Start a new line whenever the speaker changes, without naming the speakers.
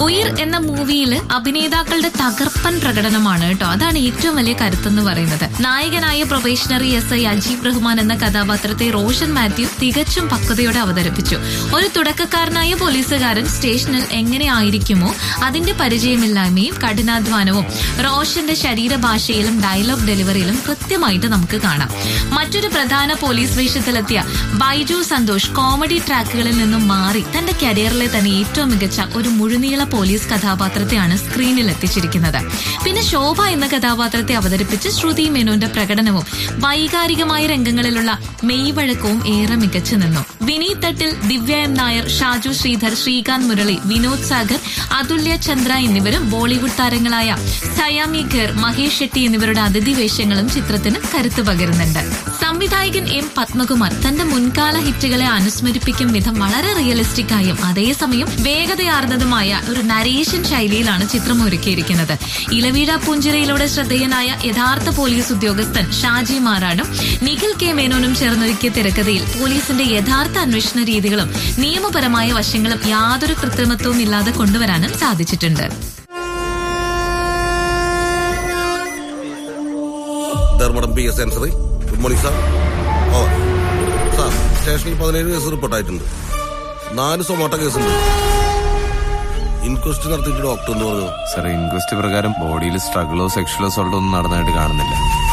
ഉയിർ എന്ന മൂവിയിൽ അഭിനേതാക്കളുടെ തകർപ്പൻ പ്രകടനമാണ് കേട്ടോ അതാണ് ഏറ്റവും വലിയ കരുത്തെന്ന് പറയുന്നത് നായകനായ probationary S I Ajeeb Rahman എന്ന കഥാപാത്രത്തെ റോഷൻ മാത്യു തികച്ചും പക്വതയോടെ അവതരിപ്പിച്ചു ഒരു തുടക്കക്കാരനായ പോലീസുകാരൻ സ്റ്റേഷനിൽ എങ്ങനെ ആയിരിക്കുമോ അതിന്റെ പരിചയമില്ലായ്മയും കഠിനാധ്വാനവും റോഷന്റെ ശരീരഭാഷയിലും ഡയലോഗ് ഡെലിവറിയിലും കൃത്യമായിട്ട് നമുക്ക് കാണാം മറ്റൊരു പ്രധാന പോലീസ് വേഷത്തിലെത്തിയ ബൈജു സന്തോഷ് കോമഡി ട്രാക്കുകളിൽ നിന്നും മാറി തന്റെ കരിയറിലെ തന്നെ ഏറ്റവും മികച്ച ഒരു മുഴുനീള പോലീസ് കഥാപാത്രത്തെയാണ് സ്ക്രീനിൽ എത്തിച്ചിരിക്കുന്നത് പിന്നെ ശോഭ എന്ന കഥാപാത്രത്തെ അവതരിപ്പിച്ച് ശ്രുതി മേനോന്റെ പ്രകടനവും വൈകാരികമായ രംഗങ്ങളിലുള്ള മെയ്വഴക്കവും ഏറെ മികച്ചു നിന്നു വിനീത് തട്ടിൽ ദിവ്യ എം നായർ ഷാജു ശ്രീധർ ശ്രീകാന്ത് മുരളി വിനോദ് സാഗർ അതുല്യ ചന്ദ്ര എന്നിവരും ബോളിവുഡ് താരങ്ങളായ സയാമി ഖേർ മഹേഷ് ഷെട്ടി എന്നിവരുടെ അതിഥി വേഷങ്ങളും ചിത്രത്തിന് കരുത്തു പകരുന്നുണ്ട് സംവിധായകൻ എം പത്മകുമാർ തന്റെ മുൻകാല ഹിറ്റുകളെ അനുസ്മരിപ്പിക്കും വിധം വളരെ റിയലിസ്റ്റിക് ആയും അതേസമയം വേഗതയാർന്നതുമായ ഒരു നരേഷൻ ശൈലിയിലാണ് ചിത്രം ഒരുക്കിയിരിക്കുന്നത് ഇലവീഴ പുഞ്ചിരയിലൂടെ ശ്രദ്ധേയനായ യഥാർത്ഥ പോലീസ് ഉദ്യോഗസ്ഥൻ ഷാജി മാറാടും നിഖിൽ കെ മേനോനും ചേർന്നൊരുക്കിയ തിരക്കഥയിൽ പോലീസിന്റെ യഥാർത്ഥ അന്വേഷണ രീതികളും നിയമപരമായ വശങ്ങളും യാതൊരു കൃത്രിമത്വവും ഇല്ലാതെ കൊണ്ടുവരാനും സാധിച്ചിട്ടുണ്ട്
ധർമ്മടം പി എസ് സെൻസറി ഗുഡ് മോർണിംഗ് സാർ ഓ സാർ സ്റ്റേഷനിൽ പതിനേഴ് കേസ് റിപ്പോർട്ടായിട്ടുണ്ട് നാല് സൊമാറ്റോ കേസുണ്ട് ഇൻക്വസ്റ്റ് നടത്തിയിട്ട് ഡോക്ടർ എന്ന് പറഞ്ഞു
സാർ ഇൻക്വസ്റ്റ് പ്രകാരം ബോഡിയിൽ സ്ട്രഗിളോ സെക്ഷലോ സോൾട്ടോ ഒന്നും നടന്നതായിട്ട് കാണുന്നില്ല